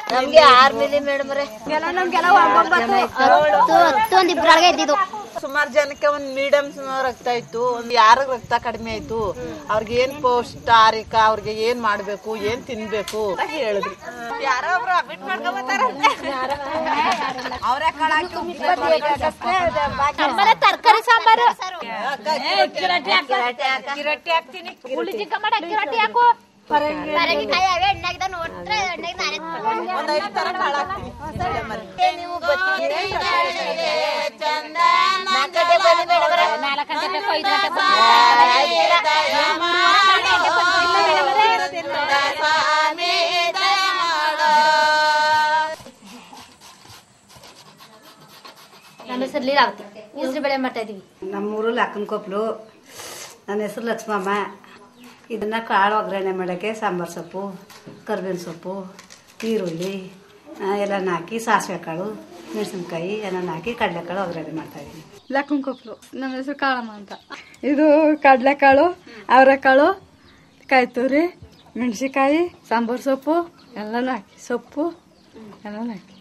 ನಮ್ಗೆ R milli madam ಹತ್ತು ಹತ್ತು ಒಂದ್ ಇಬ್ರೊಳಗೆ ಇದ್ದಿದ್ದು ಸುಮಾರು ಜನಕ್ಕೆ ಒಂದ್ ಮೀಡಿಯಂ ರಕ್ತ ಇತ್ತು ಒಂದ್ ಯಾರಿಗ್ ರಕ್ತ ಕಡಿಮೆ ಆಯ್ತು ಅವ್ರಿಗೆ ಏನ್ ಪೌಷ್ಟಾರಿಕ ಅವ್ರಿಗೆ ಏನ್ ಮಾಡ್ಬೇಕು ಏನ್ ತಿನ್ಬೇಕು ಅಂತ ಹೇಳಿದ್ರಿ ಯಾರೋ ಒಬ್ರು ಅಡ್ಮಿಟ್ ಮಾಡ್ಕೊಬತ್ತಾರ ಅವ್ರೇ ನಮ್ಮನೆ ತರಕಾರಿ ಸಾಂಬಾರು ಕಿರಟ್ಟಿ ಹಾಕ್ತೀನಿ ಹುಳಿ ಚಿಕ್ಕ ಮಾಡಿ ಅಕ್ಕಿ ರೊಟ್ಟಿ ಹಾಕು ಪರಂಗಿಕಾಯಿ ಅವೇ ಎಣ್ಣೆಗಿದ ನೋಡ್ರೆ ಎಣ್ಣೆಗೆ ನಾನೇ ಒಂದ್ ಐದು ತರ ಕಾಳು ಹಾಕ್ತೀನಿ ನೀವು ಬರ್ತೀರಿ ನಾಲ್ಕು ಗಂಟೆ ಬನ್ನಿ ಮೇಡಮ್ ನಾಲ್ಕು ಗಂಟೆ ಬೇಕು ಐದು ಗಂಟೆ ನಮ್ಮ ಹೆಸರು ಲೀಲಾವತಿ ಹೆಸರು ಬೆಳೆ ಮಾಡ್ತಾ ಇದೀವಿ ನಮ್ಮೂರು ಲಕ್ಕನಕೊಪ್ಲು ನನ್ನ ಹೆಸರು ಲಕ್ಷ್ಮಮ್ಮ ಇದನ್ನ ಕಾಳು ಒಗ್ಗರಣೆ ಮಾಡೋಕ್ಕೆ ಸಾಂಬಾರು ಸೊಪ್ಪು ಕರ್ಬೇವಿನ ಸೊಪ್ಪು ಈರುಳ್ಳಿ ಆ, ಎಲ್ಲನ ಹಾಕಿ ಸಾಸಿವೆ ಕಾಳು ಮೆಣಸಿನ್ಕಾಯಿ ಎಲ್ಲನ ಹಾಕಿ ಕಡಲೆಕಾಳು ಒಗ್ಗರಣೆ ಮಾಡ್ತಾಯಿದ್ದೀನಿ ಲಕ್ಕಂಕೊಪ್ಲು ನಮ್ಮ ಹೆಸರು ಕಾಳಮ್ಮ ಅಂತ ಇದು ಕಡಲೆಕಾಳು ಅವರೆಕಾಳು ಕಾಯಿ ತುರಿ ಮೆಣಸಿಕಾಯಿ ಸಾಂಬಾರು ಸೊಪ್ಪು ಎಲ್ಲನೂ ಹಾಕಿ ಸೊಪ್ಪು ಎಲ್ಲನೂ ಹಾಕಿ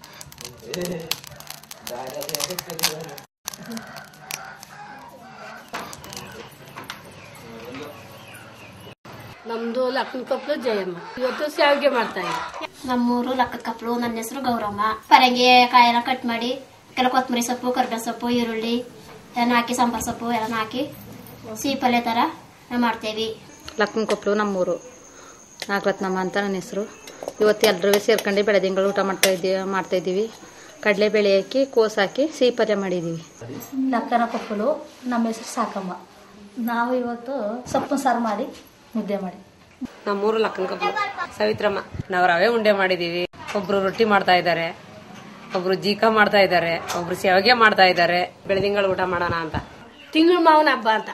ನಮ್ದು ಲಕ್ಕನ ಕಪ್ಲು ಜಯಮ್ಮ ಇವತ್ತು ಶಾವಿಗೆ ಮಾಡ್ತಾ ಇದ್ದೀವಿ ನಮ್ಮೂರು ಲಕ್ಕ ಕಪ್ಲು ನನ್ನ ಹೆಸರು ಗೌರಮ್ಮ ಪರಂಗಿ ಕಾಯೆಲ್ಲ ಕಟ್ ಮಾಡಿ ಕೆಲ ಕೊತ್ತಂಬರಿ ಸೊಪ್ಪು ಕರ್ಬೇವು ಸೊಪ್ಪು ಈರುಳ್ಳಿ ಎಲ್ಲ ಹಾಕಿ ಸಾಂಬಾರು ಸೊಪ್ಪು ಎಲ್ಲ ಹಾಕಿ ಸಿಹಿ ಪಲ್ಯ ಥರ ನಾವು ಮಾಡ್ತೇವೆ ಲಕ್ಕನ ಕೊಪ್ಪಲು ನಮ್ಮೂರು ನಾಗರತ್ನಮ್ಮ ಅಂತ ನನ್ನ ಹೆಸರು ಇವತ್ತು ಎಲ್ಲರೂ ಸೇರ್ಕೊಂಡು ಬೆಳೆದಿಂಗಳು ಊಟ ಮಾಡ್ತಾ ಇದ್ದೀವಿ ಮಾಡ್ತಾ ಇದ್ದೀವಿ ಕಡಲೆಬೇಳೆ ಹಾಕಿ ಕೋಸು ಹಾಕಿ ಸಿಹಿ ಪಲ್ಯ ಮಾಡಿದ್ದೀವಿ ಲಕ್ಕನ ಕೊಪ್ಪಲು ನಮ್ಮ ಹೆಸರು ಸಾಕಮ್ಮ ನಾವು ಇವತ್ತು ಸೊಪ್ಪು ಸಾರು ಮಾಡಿ ಮುದ್ದೆ ಮಾಡಿ ನಮ್ಮೂರು ಲಕ್ಕನ ಕಪ್ಲು ಸವಿತ್ರಮ್ಮ ನಾವು ರವೆ ಉಂಡೆ ಮಾಡಿದೀವಿ ಒಬ್ರು ರೊಟ್ಟಿ ಮಾಡ್ತಾ ಇದ್ದಾರೆ ಒಬ್ರು ಜೀಕ ಮಾಡ್ತಾ ಇದ್ದಾರೆ ಒಬ್ರು ಶಾವಿಗೆ ಮಾಡ್ತಾ ಇದ್ದಾರೆ ಬೆಳೆದಿಂಗಳು ಊಟ ಮಾಡೋಣ ಅಂತ ತಿಂಗಳು ಮಾವನ ಹಬ್ಬ ಅಂತ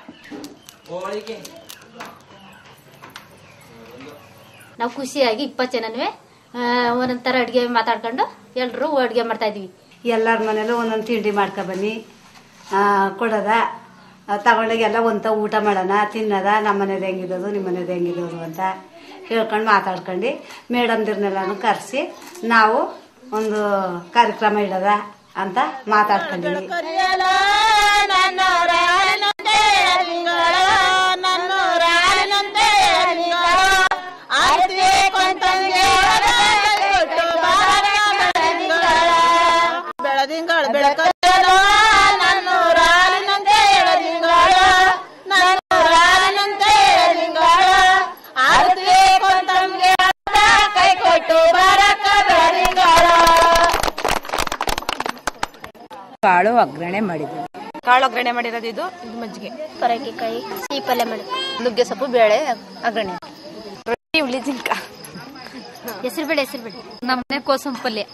ನಾವು ಖುಷಿಯಾಗಿ ಇಪ್ಪತ್ತು ಜನನೂ ಒಂದೊಂದು ಥರ ಅಡುಗೆ ಮಾತಾಡ್ಕೊಂಡು ಎಲ್ಲರೂ ಅಡುಗೆ ಮಾಡ್ತಾ ಇದೀವಿ ಎಲ್ಲರ ಮನೇಲೂ ಒಂದೊಂದು ತಿಂಡಿ ಮಾಡ್ಕೊ ಬನ್ನಿ ಆ, ಕೊಡೋದ ಆ, ತಗೊಂಡೋಗಿ ಎಲ್ಲ ಒಂತ ಊಟ ಮಾಡೋಣ ತಿನ್ನೋದ ನಮ್ಮ ಮನೇದು ಹೆಂಗಿರೋದು ನಿಮ್ಮ ಮನೇದು ಹೆಂಗಿರೋದು ಅಂತ ಹೇಳ್ಕೊಂಡು ಮಾತಾಡ್ಕೊಂಡು ಮೇಡಮ್ದಿರ್ನೆಲ್ಲನೂ ಕರೆಸಿ ನಾವು ಒಂದು ಕಾರ್ಯಕ್ರಮ ಇಡೋದ ಅಂತ ಮಾತಾಡ್ಕೊಂಡಿವಿ ಬೆಳದಿಂಗಳು ಬೆಳಕಲ್ಲ ನನ್ನೂರಾಲಿನಂತೆ ಎಳದಿಂಗಳು ನನ್ನೂರಾಲಿನಂತೆ ಎಳದಿಂಗಳು ಆರತಿ ಕೊಂತಂಗೆ ಕೈ ಕೊಟ್ಟು ಬರಕ ಬೆಳದಿಂಗಳು ಕಾಳು ಒಗ್ಗರಣೆ ಮಾಡಿದ್ವಿ ಕಾಳು ಒಗ್ಗರಣೆ ಮಾಡಿರೋದು ಇದು ಇದು ಮಜ್ಜಿಗೆ ಪರಂಗಿಕಾಯಿ ಸಿಹಿ ಪಲ್ಯ ಮಾಡಿ ನುಗ್ಗೆ ಸೊಪ್ಪು ಬೇಳೆ ಒಗ್ಗರಣೆ ರೊಟ್ಟಿ ಉಳ್ಳಿ ಜಿಂಕ ಹೆಸರು ಬೇಳೆ ಹೆಸರು ಬೇಳೆ ನಮ್ಮನೆ ಕೋಸಂಬರಿ ಪಲ್ಯ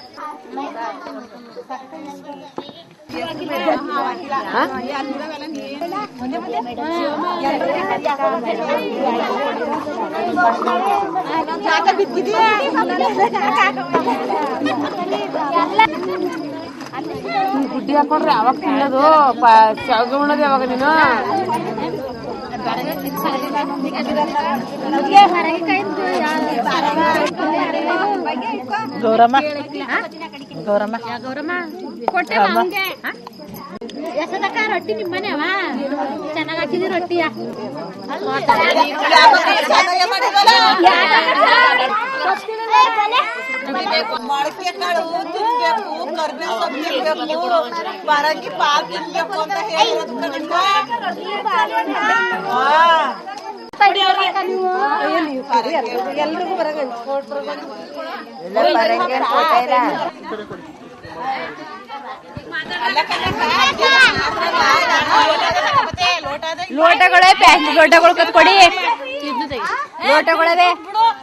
ಗುಡ್ಡಿ ಹಾಕೊಂಡ್ರೆ ಯಾವಾಗ ತಿನ್ನೋದು ಶಾವಿಗೆ ಉಣ್ಣೋದು ಯಾವಾಗ ನೀನು ಗೌರಮ್ಮ ಗೌರಮ್ಮ ಎಸದಕ್ಕ ರೊಟ್ಟಿ ನಿಮ್ಮನೆವ ಚೆನ್ನಾಗಿ ಹಾಕಿದಿ ರೊಟ್ಟಿಯ ಮೊಳಕೆ ಕಾಳು ತಿನ್ಬೇಕು ಕರ್ಬೇವು ಸೊಪ್ಪು ತಿನ್ಬೇಕು ಪರಂಗಿ ಪಾಲ್ ತಿನ್ಬೇಕು ಅಂತ ಹೇಳಿರೋದು ಕಣಮ್ಮ. ಹಾ. ಎಲ್ರಿಗೂ ಬರಂಗ ಲೋಟಗಳೇ ಪ್ಯಾಸ್ಟಿಕ್ ಲೋಟಗಳು ಕತ್ಕೊಡಿ ಲೋಟಗಳವೆ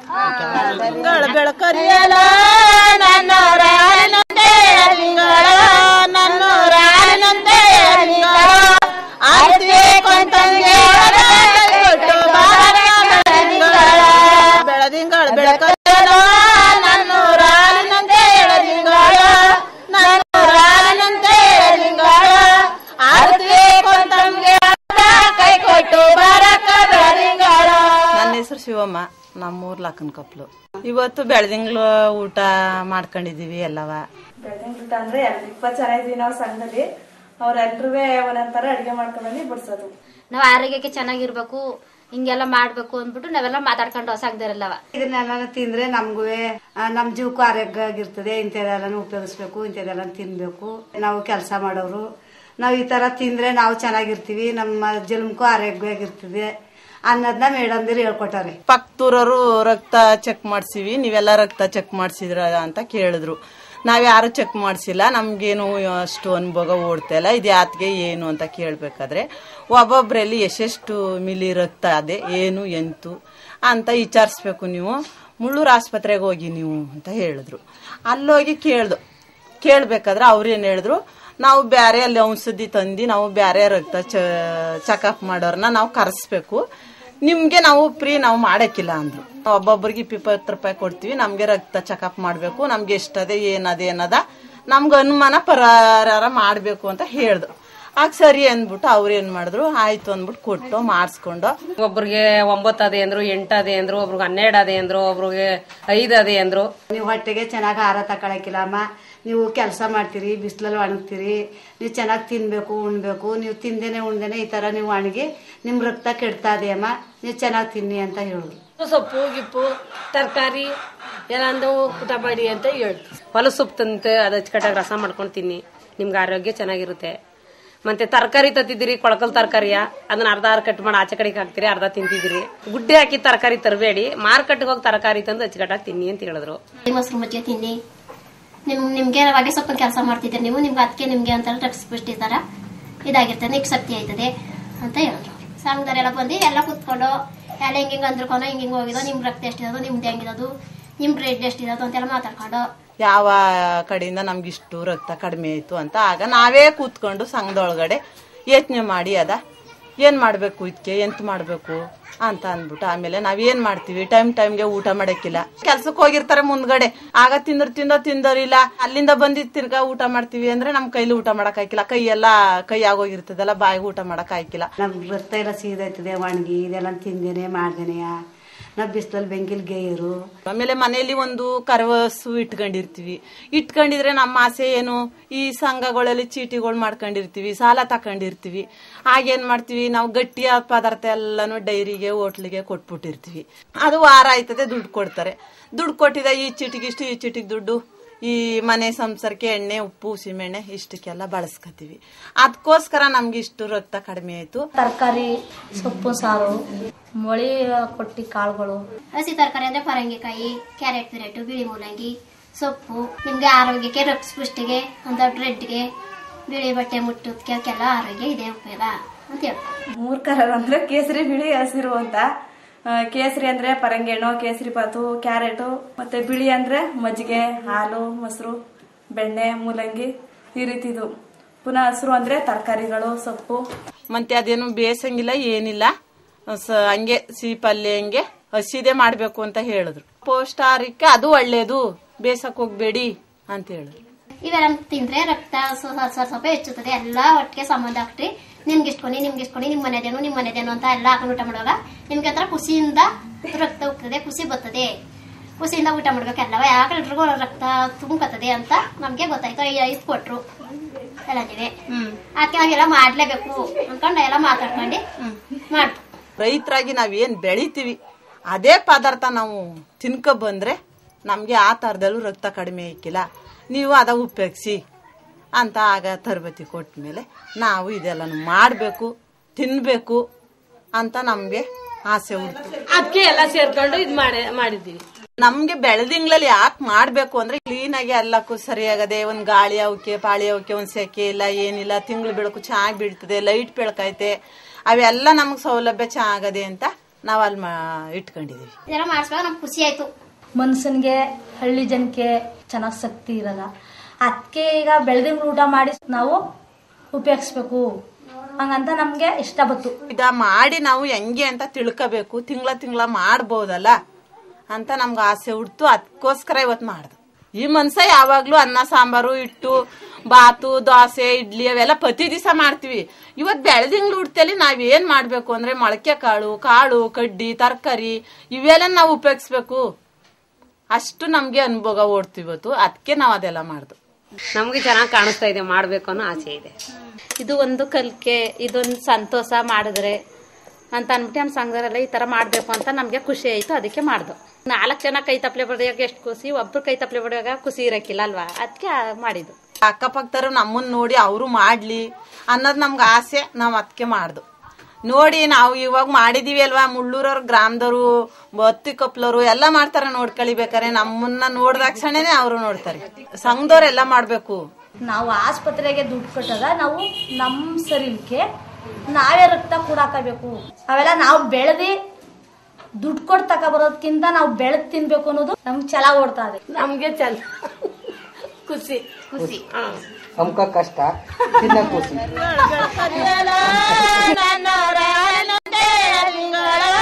ಬೆಳಕರಿಯಲ ನನ್ನೂರಾಲಿನಂತೆ ಎಳದಿಂಗಳು ನನ್ನೂರಾಲಿನಂತೆ ಎಳದಿಂಗಳು ಆರತಿ ಕೊಂತಂಗೆ ಕೊಟ್ಟು ಬಾರಕ ಬೆಳದಿಂಗಳು ಬೆಳದಿಂಗಳು ಬೆಳಕರಿಯಲ ನನ್ನೂರಾಲಿನಂತೆ ಎಳದಿಂಗಳು ನನ್ನೂರಾಲಿನಂತೆ ಎಳದಿಂಗಳು ಆರತಿ ಕೊಂತಂಗೆ ಕೈ ಕೊಟ್ಟು ಬಾರಕ ಬೆಳದಿಂಗಳು ನನ್ನ ಹೆಸರು ಶಿವಮ್ಮ ನಮ್ಮೂರ್ ಲಕ್ಕನ ಕೊಪ್ಲು ಇವತ್ತು ಬೆಳದಿಂಗ್ಳು ಊಟ ಮಾಡ್ಕೊಂಡಿದೀವಿ ಎಲ್ಲವ ಬೆಳದಿಂಗ್ಳ ಅಂದ್ರೆ ಎರಡು ಇಪ್ಪತ್ತು ಜನ ಇದೀವಿ ನಾವು ಸಂಘದಲ್ಲಿ ಅವ್ರೆಲ್ರೂ ಒಂದೊಂಥರ ಅಡಿಗೆ ಮಾಡ್ಕೊಂಡ್ಬಂದು ಬಡ್ಸೋದು ನಾವು ಆರೋಗ್ಯಕ್ಕೆ ಚೆನ್ನಾಗಿರ್ಬೇಕು ಹಿಂಗೆಲ್ಲ ಮಾಡ್ಬೇಕು ಅಂದ್ಬಿಟ್ಟು ನಾವೆಲ್ಲ ಮಾತಾಡ್ಕೊಂಡು ಹೊಸಾಗ್ದಾರಲ್ಲವ ಇದನ್ನೆಲ್ಲ ತಿಂದ್ರೆ ನಮಗೂ ನಮ್ಮ ಜೀವಕ್ಕೂ ಆರೋಗ್ಯ ಆಗಿರ್ತದೆ ಇಂಥದ್ದೆಲ್ಲ ಉಪಯೋಗಿಸ್ಬೇಕು ಇಂಥದ್ದೆಲ್ಲ ತಿನ್ಬೇಕು ನಾವು ಕೆಲಸ ಮಾಡೋರು ನಾವು ಈ ತರ ತಿಂದ್ರೆ ನಾವು ಚೆನ್ನಾಗಿರ್ತೀವಿ ನಮ್ಮ ಜನ್ಮಕ್ಕೂ ಆರೋಗ್ಯವಾಗಿರ್ತದೆ ಅನ್ನೋದನ್ನ ಮೇಡಮ್ದಿರು ಹೇಳ್ಕೊಟ್ಟಾರೆ ಪಕ್ಕದೂರವರು ರಕ್ತ ಚೆಕ್ ಮಾಡ್ಸಿವಿ ನೀವೆಲ್ಲ ರಕ್ತ ಚೆಕ್ ಮಾಡ್ಸಿದ್ರ ಅಂತ ಕೇಳಿದ್ರು ನಾವ್ಯಾರು ಚೆಕ್ ಮಾಡ್ಸಿಲ್ಲ ನಮ್ಗೇನು ಅಷ್ಟು ಅನುಭವ ಓಡ್ತಾ ಇಲ್ಲ ಇದು ಯಾತ್ಗೆ ಏನು ಅಂತ ಕೇಳ್ಬೇಕಾದ್ರೆ ಒಬ್ಬೊಬ್ರಲ್ಲಿ ಎಷ್ಟೆಷ್ಟು ಮಿಲಿ ರಕ್ತ ಅದೇ ಏನು ಎಂತು ಅಂತ ವಿಚಾರಿಸ್ಬೇಕು ನೀವು ಮುಳ್ಳೂರು ಆಸ್ಪತ್ರೆಗೆ ಹೋಗಿ ನೀವು ಅಂತ ಹೇಳಿದ್ರು ಅಲ್ಲೋಗಿ ಕೇಳ್ದು ಕೇಳ್ಬೇಕಾದ್ರೆ ಅವ್ರು ಏನ್ ಹೇಳಿದ್ರು ನಾವು ಬ್ಯಾರೆ ಅಲ್ಲಿ ಔಷಧಿ ತಂದು ನಾವು ಬ್ಯಾರೆ ರಕ್ತ ಚೆಕಪ್ ಮಾಡೋರ್ನ ನಾವು ಕರೆಸ್ಬೇಕು ನಿಮ್ಗೆ ನಾವು ಫ್ರೀ ನಾವು ಮಾಡಕ್ಕಿಲ್ಲ ಅಂದ್ರು ಒಬ್ಬೊಬ್ರಿಗೆ ಇಪ್ಪತ್ತು ರೂಪಾಯಿ ಕೊಡ್ತೀವಿ ನಮ್ಗೆ ರಕ್ತ ಚೆಕಪ್ ಮಾಡ್ಬೇಕು ನಮ್ಗೆ ಎಷ್ಟದೆ ಏನದೆ ಅನ್ನದ ನಮ್ಗೆ ಅನುಮಾನ ಪರಿಹಾರ ಮಾಡ್ಬೇಕು ಅಂತ ಹೇಳ್ದು ಆಗ ಸರಿ ಅಂದ್ಬಿಟ್ಟು ಅವ್ರು ಏನ್ ಮಾಡಿದ್ರು ಆಯ್ತು ಅಂದ್ಬಿಟ್ಟು ಕೊಟ್ಟು ಮಾಡಿಸ್ಕೊಂಡು ಒಬ್ರಿಗೆ ಒಂಬತ್ತು ಅದೇ ಅಂದ್ರು ಎಂಟು ಅದೇ ಅಂದ್ರು ಒಬ್ರಿಗೆ ಹನ್ನೆರಡು ಅದೇ ಅಂದ್ರು ಒಬ್ರಿಗೆ ಐದು ಅದೇ ಅಂದ್ರು ನೀವು ಹೊಟ್ಟೆಗೆ ಚೆನ್ನಾಗಿ ಆಹಾರ ತಗೊಳಕಿಲ್ಲ ಅಮ್ಮ ನೀವು ಕೆಲಸ ಮಾಡ್ತೀರಿ ಬಿಸಿಲಲ್ಲಿ ಒಣಗ್ತೀರಿ ನೀವು ಚೆನ್ನಾಗಿ ತಿನ್ಬೇಕು ಉಣ್ಬೇಕು ನೀವು ತಿಂದೇನೆ ಉಣ್ದೇನೆ ಈ ತರ ನೀವು ಒಣಗಿ ನಿಮ್ ರಕ್ತ ಕೆಡ್ತಾ ಇದೆ ಅಮ್ಮ ನೀವು ಚೆನ್ನಾಗಿ ತಿನ್ನಿ ಅಂತ ಹೇಳಿದ್ರು ಸೊಪ್ಪು ಗಿಪ್ಪು ತರಕಾರಿ ಎಲ್ಲಾಂದು ಊಟ ಮಾಡಿ ಅಂತ ಹೇಳ್ತೀವಿ ಹೊಲ ಸೊಪ್ಪು ತಂತು ಅದು ಅಚ್ಚುಕಟ್ಟಾಗಿ ರಸ ಮಾಡ್ಕೊಂಡು ತಿನ್ನಿ ನಿಮ್ಗೆ ಆರೋಗ್ಯ ಚೆನ್ನಾಗಿರುತ್ತೆ ಮತ್ತೆ ತರಕಾರಿ ತತ್ತಿದ್ದೀರಿ ಕೊಳಕಲ್ ತರಕಾರಿಯ ಅದನ್ನ ಅರ್ಧ ಅರ್ಧ ಕಟ್ ಮಾಡಿ ಆಚೆ ಕಡೆಗೆ ಹಾಕ್ತೀರಿ ಅರ್ಧ ತಿಂತಿದ್ದೀರಿ ಗುಡ್ಡೆ ಹಾಕಿ ತರಕಾರಿ ತರಬೇಡಿ ಮಾರ್ಕೆಟ್ಗೆ ಹೋಗಿ ತರಕಾರಿ ತಂದು ಅಚ್ಚುಕಟ್ಟಾಗಿ ತಿನ್ನಿ ಅಂತ ಹೇಳಿದ್ರು ಮೊಸರು ಮಜ್ಜಿಗೆ ತಿನ್ನಿ ನಿಮ್ ನಿಮ್ಗೆ ಹೊಗೆ ಸೊಪ್ಪಿನ ಕೆಲಸ ಮಾಡ್ತಿದ್ದೀರಿ ನೀವು ನಿಮ್ಗೆ ಅದಕ್ಕೆ ನಿಮ್ಗೆ ಅಂತ ಡ್ರಗ್ಸ್ ಬಿಟ್ಟಿರ್ತಾರ ಇದಾಗಿರ್ತದೆ ನಿಕ್ ಶಕ್ತಿ ಆಯ್ತದೆ ಅಂತ ಹೇಳಿದ್ರು ಸಂಘದವರೆಲ್ಲ ಬಂದು ಎಲ್ಲ ಕುತ್ಕೊಂಡು ಎಲ್ಲ ಹಿಂಗ ಹಿಂಗ ಅಂದ್ರಕೊಂಡು ಹಿಂಗ ಹಿಂಗ ಹೋಗಿದೋ ನಿಮ್ ರಕ್ತ ಎಷ್ಟಿರೋದು ನಿಮ್ದು ಹೆಂಗಿರೋದು ನಿಮ್ ಬ್ಲಡ್ ಎಷ್ಟಿರೋದು ಅಂತೆಲ್ಲ ಮಾತಾಡ್ಕೊಂಡು ಯಾವ ಕಡೆಯಿಂದ ನಮ್ಗೆ ಇಷ್ಟು ರಕ್ತ ಕಡಿಮೆ ಆಯ್ತು ಅಂತ ಆಗ ನಾವೇ ಕೂತ್ಕೊಂಡು ಸಂಘದೊಳಗಡೆ ಯೋಚನೆ ಮಾಡಿ ಅದ ಏನ್ ಮಾಡ್ಬೇಕು ಇದಕ್ಕೆ ಎಂತ ಮಾಡ್ಬೇಕು ಅಂತ ಅಂದ್ಬಿಟ್ಟು ಆಮೇಲೆ ನಾವ್ ಏನ್ ಮಾಡ್ತೀವಿ ಟೈಮ್ ಟೈಮ್ಗೆ ಊಟ ಮಾಡಕ್ಕಿಲ್ಲ ಕೆಲ್ಸಕ್ಕೆ ಹೋಗಿರ್ತಾರೆ ಮುಂದ್ಗಡೆ ಆಗ ತಿಂದ್ರ ತಿಂದೋ ತಿಂದೋರಿಲ್ಲ ಅಲ್ಲಿಂದ ಬಂದಿದ್ ತಿರ್ಗಾ ಊಟ ಮಾಡ್ತೀವಿ ಅಂದ್ರೆ ನಮ್ ಕೈಲಿ ಊಟ ಮಾಡಕ್ ಆಯ್ಕಿಲ್ಲ ಕೈ ಎಲ್ಲ ಕೈ ಆಗೋಗಿರ್ತದಲ್ಲ ಬಾಯಿಗೆ ಊಟ ಮಾಡಕ್ ಆಯ್ಕಿಲ್ಲ ನಮ್ ರಕ್ತ ಎಲ್ಲ ಸೀದಾಯ್ತದೆ ಒಣಗಿ ಇದೆಲ್ಲ ತಿಂದೇನೆ ಮಾಡ್ದೇನೆಯ ನಾವು ಬಿಸಿಲಲ್ಲಿ ಬೆಂಕಿಲ್ ಗೇಯರು ಆಮೇಲೆ ಮನೆಯಲ್ಲಿ ಒಂದು ಕರವಸು ಇಟ್ಕೊಂಡಿರ್ತೀವಿ ಇಟ್ಕೊಂಡಿದ್ರೆ ನಮ್ಮ ಆಸೆ ಏನು ಈ ಸಂಘಗಳಲ್ಲಿ ಚೀಟಿಗಳು ಮಾಡ್ಕೊಂಡಿರ್ತೀವಿ ಸಾಲ ತಕೊಂಡಿರ್ತೀವಿ ಆಗೇನ್ ಮಾಡ್ತೀವಿ ನಾವು ಗಟ್ಟಿಯಾದ ಪದಾರ್ಥ ಎಲ್ಲಾನು ಡೈರಿಗೆ ಹೋಟ್ಲಿಗೆ ಕೊಟ್ಬಿಟ್ಟಿರ್ತೀವಿ ಅದು ವಾರ ಆಯ್ತದೆ ದುಡ್ಡು ಕೊಡ್ತಾರೆ ದುಡ್ಡು ಕೊಟ್ಟಿದ ಈ ಚೀಟಿಗಿಷ್ಟು ಈ ಚೀಟಿಗೆ ದುಡ್ಡು ಈ ಮನೆ ಸಂಸಾರಕ್ಕೆ ಎಣ್ಣೆ ಉಪ್ಪು ಸಿಮೆಣ್ಣೆ ಇಷ್ಟಕ್ಕೆಲ್ಲ ಬಳಸ್ಕೊತೀವಿ ಅದಕ್ಕೋಸ್ಕರ ನಮ್ಗೆ ಇಷ್ಟು ರಕ್ತ ಕಡಿಮೆ ಆಯ್ತು ತರಕಾರಿ ಸೊಪ್ಪು ಸಾರು ಮೊಳಿ ಕೊಟ್ಟಿ ಕಾಳುಗಳು ಹಸಿ ತರಕಾರಿ ಅಂದ್ರೆ ಪರಂಗಿಕಾಯಿ ಕ್ಯಾರೆಟ್ ಪಿರೆಟ್ ಬಿಳಿ ಮೂಲಂಗಿ ಸೊಪ್ಪು ನಿಮ್ಗೆ ಆರೋಗ್ಯಕ್ಕೆ ರಕ್ತ ಪುಷ್ಟಿಗೆ ಅಂತ ಬ್ರೆಡ್ಗೆ ಬಿಳಿ ಬಟ್ಟೆ ಮುಟ್ಟೋದಕ್ಕೆ ಅವಕ್ಕೆಲ್ಲ ಆರೋಗ್ಯ ಇದೆ ಉಪಯೋಗ ಅಂತ ಹೇಳ್ತಾರೆ ಮೂರ್ ಕಲರ್ ಅಂದ್ರೆ ಕೇಸರಿ ಬಿಳಿ ಹಸಿರು ಅಂತ ಆ, ಕೇಸರಿ ಅಂದ್ರೆ ಪರಂಗಿ ಹಣ್ಣು ಕೇಸರಿ ಬಾತು ಕ್ಯಾರೆಟು ಮತ್ತೆ ಬಿಳಿ ಅಂದ್ರೆ ಮಜ್ಜಿಗೆ ಹಾಲು ಮೊಸರು ಬೆಣ್ಣೆ ಮೂಲಂಗಿ ಈ ರೀತಿದು ಪುನಃ ಹಸಿರು ಅಂದ್ರೆ ತರಕಾರಿಗಳು ಸೊಪ್ಪು ಮತ್ತೆ ಅದೇನು ಬೇಸಂಗಿಲ್ಲ ಏನಿಲ್ಲ ಸ- ಹಂಗೆ ಸಿಹಿ ಪಲ್ಯ ಹಂಗೆ ಹಸಿದೆ ಮಾಡ್ಬೇಕು ಅಂತ ಹೇಳಿದ್ರು ಪೌಷ್ಟಾಹಾರಕ್ಕೆ ಅದು ಒಳ್ಳೇದು ಬೇಸಕ್ ಹೋಗ್ಬೇಡಿ ಅಂತ ಹೇಳಿದ್ರು ಇವೆಲ್ಲ ತಿಂದ್ರೆ ರಕ್ತ ಸ್ವ- ಸ್ವ- ಸ್ವಲ್ಪ ಹೆಚ್ಚುತ್ತದೆ ಎಲ್ಲ ಒಟ್ಟಿಗೆ ಸಂಬಂಧ ಆಗ್ತಿ ನಿಮ್ಗೆ ಇಸ್ಕೊಂಡು ನಿಮ್ಗೆ ಇಸ್ಕೊಂಡು ನಿಮ್ ಮನೆದೇನು ನಿಮ್ ಮನೆದೇನು ಅಂತ ಎಲ್ಲ ಹಾಕೊಂಡು ಊಟ ಮಾಡುವಾಗ ನಿಮ್ಗೆ ಒಂಥರ ಖುಷಿಯಿಂದ ರಕ್ತ ಹೋಗ್ತದೆ ಖುಷಿ ಬರ್ತದೆ ಖುಷಿಯಿಂದ ಊಟ ಮಾಡ್ಬೇಕೆಲ್ಲವ ಯಾಕೆ ಎಲ್ರಿಗೂ ರಕ್ತ ತುಂಬಕತ್ತದೆ ಅಂತ ನಮ್ಗೆ ಗೊತ್ತಾಯ್ತು ಐದು ಕೊಟ್ರು ಎಲ್ಲ ನೀವೇ ಅದಕ್ಕೆ ನಾವೆಲ್ಲ ಮಾಡ್ಲೇಬೇಕು ಅನ್ಕೊಂಡು ಎಲ್ಲ ಮಾತಾಡ್ಕೊಂಡು ಮಾಡ್ತು ರೈತರಾಗಿ ನಾವೇನ್ ಬೆಳಿತೀವಿ ಅದೇ ಪದಾರ್ಥ ನಾವು ತಿನ್ಕೊ ಬಂದ್ರೆ ನಮ್ಗೆ ಆ ತರದಲ್ಲೂ ರಕ್ತ ಕಡಿಮೆ ಇಕ್ಕಿಲ್ಲ ನೀವು ಅದ ಉಪಯೋಗಿಸಿ ಅಂತ ಆಗ ತರಬೇತಿ ಕೊಟ್ಟ ಮೇಲೆ ನಾವು ಇದೆಲ್ಲನು ಮಾಡಬೇಕು ತಿನ್ಬೇಕು ಅಂತ ನಮ್ಗೆ ಆಸೆ ಉಂಟು ಅದಕ್ಕೆ ಎಲ್ಲ ಸೇರ್ಕೊಂಡು ಇದ್ ಮಾಡಿ ಮಾಡಿದೀವಿ ನಮ್ಗೆ ಬೆಳೆದಿಂಗ್ಳಲ್ಲಿ ಯಾಕೆ ಮಾಡ್ಬೇಕು ಅಂದ್ರೆ ಕ್ಲೀನ್ ಆಗಿ ಎಲ್ಲಕ್ಕೂ ಸರಿಯಾಗದೆ ಒಂದ್ ಗಾಳಿ ಅವಕ್ಕೆ ಪಾಳಿ ಅವಕ್ಕೆ ಒಂದ್ ಸೆಕೆ ಇಲ್ಲ ಏನಿಲ್ಲ ತಿಂಗಳು ಬೆಳಕು ಚೆನ್ನಾಗಿ ಬೀಳ್ತದೆ ಲೈಟ್ ಬೆಳಕೈತೆ ಅವೆಲ್ಲ ನಮ್ಗೆ ಸೌಲಭ್ಯ ಚೆನ್ನಾಗದೆ ಅಂತ ನಾವ್ ಅಲ್ಲಿ ಮಾ- ಇಟ್ಕೊಂಡಿದೀವಿ ಇದೆಲ್ಲ ಮಾಡಿಸುವಾಗ ನಮ್ಗೆ ಖುಷಿ ಆಯ್ತು ಮನುಷ್ಯನ್ಗೆ ಹಳ್ಳಿ ಜನಕ್ಕೆ ಚೆನ್ನಾಗಿ ಶಕ್ತಿ ಇರಲ್ಲ ಅದಕ್ಕೆ ಈಗ ಬೆಳೆದಿಂಗ್ ಊಟ ಮಾಡಿ ನಾವು ಉಪಯೋಗಿಸ್ಬೇಕು ಹಂಗಂತ ನಮ್ಗೆ ಇಷ್ಟ ಬತ್ತು ಇದ ಮಾಡಿ ನಾವು ಹೆಂಗೆ ಅಂತ ತಿಳ್ಕೋಬೇಕು ತಿಂಗಳ ತಿಂಗಳ ಮಾಡ್ಬೋದಲ್ಲ ಅಂತ ನಮ್ಗೆ ಆಸೆ ಹುಡ್ತು ಅದಕ್ಕೋಸ್ಕರ ಇವತ್ತು ಮಾಡ್ದು ಈ ಮನ್ಸ ಯಾವಾಗ್ಲೂ ಅನ್ನ ಸಾಂಬಾರು ಇಟ್ಟು ಬಾತು ದೋಸೆ ಇಡ್ಲಿ ಅವೆಲ್ಲ ಪ್ರತಿ ದಿವಸ ಮಾಡ್ತೀವಿ ಇವತ್ ಬೆಳೆದಿಂಗ್ಳು ಹುಡ್ತಲ್ಲಿ ನಾವ್ ಏನ್ ಮಾಡ್ಬೇಕು ಅಂದ್ರೆ ಮೊಳಕೆ ಕಾಳು ಕಾಳು ಕಡ್ಡಿ ತರಕಾರಿ ಇವೆಲ್ಲ ನಾವು ಉಪಯೋಗಿಸ್ಬೇಕು ಅಷ್ಟು ನಮ್ಗೆ ಅನುಭವ ಓಡ್ತಿವತ್ತು ಅದಕ್ಕೆ ನಾವ್ ಅದೆಲ್ಲ ಮಾಡ್ದು ನಮ್ಗೆ ಚೆನ್ನಾಗಿ ಕಾಣಿಸ್ತಾ ಇದೆ ಮಾಡ್ಬೇಕು ಅನ್ನೋ ಆಸೆ ಇದೆ ಇದು ಒಂದು ಕಲಿಕೆ ಇದೊಂದು ಸಂತೋಷ ಮಾಡಿದ್ರೆ ಅಂತ ಅಂದ್ಬಿಟ್ಟು ನಮ್ಮ ಸಂಘದಲ್ಲ ಈ ತರ ಮಾಡ್ಬೇಕು ಅಂತ ನಮ್ಗೆ ಖುಷಿ ಆಯ್ತು ಅದಕ್ಕೆ ಮಾಡ್ದು ನಾಲ್ಕು ಜನ ಕೈ ತಪ್ಪಲೆ ಬಡಿಯೋಕೆ ಎಷ್ಟು ಖುಷಿ ಒಬ್ರು ಕೈ ತಪ್ಪಲೆ ಬಡಿಯೋಗ ಖುಷಿ ಇರಕ್ಕಿಲ್ಲ ಅಲ್ವಾ ಅದಕ್ಕೆ ಮಾಡಿದ್ದು ಅಕ್ಕಪಕ್ಕದವ್ರು ನಮ್ಮನ್ನ ನೋಡಿ ಅವರು ಮಾಡ್ಲಿ ಅನ್ನೋದು ನಮ್ಗೆ ಆಸೆ ನಾವ್ ಅದಕ್ಕೆ ಮಾಡ್ದು ನೋಡಿ ನಾವು ಇವಾಗ ಮಾಡಿದೀವಿ ಅಲ್ವಾ ಮುಳ್ಳೂರವ್ರ ಗ್ರಾಮದವರು ಬತ್ತಿ ಕಪ್ಲರು ಎಲ್ಲ ಮಾಡ್ತಾರೆ ನೋಡ್ಕೊಳಿಬೇಕಾರೆ ನಮ್ಮನ್ನ ನೋಡ್ದಾಕ್ಷಣನೇ ಅವರು ನೋಡ್ತಾರೆ ಸಂಘದವ್ರೆಲ್ಲ ಮಾಡ್ಬೇಕು ನಾವು ಆಸ್ಪತ್ರೆಗೆ ದುಡ್ಡು ಕಟ್ಟದ ನಾವು ನಮ್ಮ ಸರಿಲ್ಕೆ ನಾವೇ ರಕ್ತ ಕೂಡಾಕಬೇಕು ಅವೆಲ್ಲ ನಾವು ಬೆಳೆದಿ ದುಡ್ಡು ಕೊಟ್ಟು ತಕ ಬರೋದಕ್ಕಿಂತ ನಾವು ಬೆಳೆದ್ ತಿನ್ಬೇಕು ಅನ್ನೋದು ನಮ್ಗೆ ಛಲ ಓಡ್ತಾ ಇದೆ ನಮ್ಗೆ ಚಂದ ಖುಷಿ ಖುಷಿ ನಮ್ಕ ಕಷ್ಟ ತಿನ್ನಕ್ ಖುಷಿ ನನ್ನ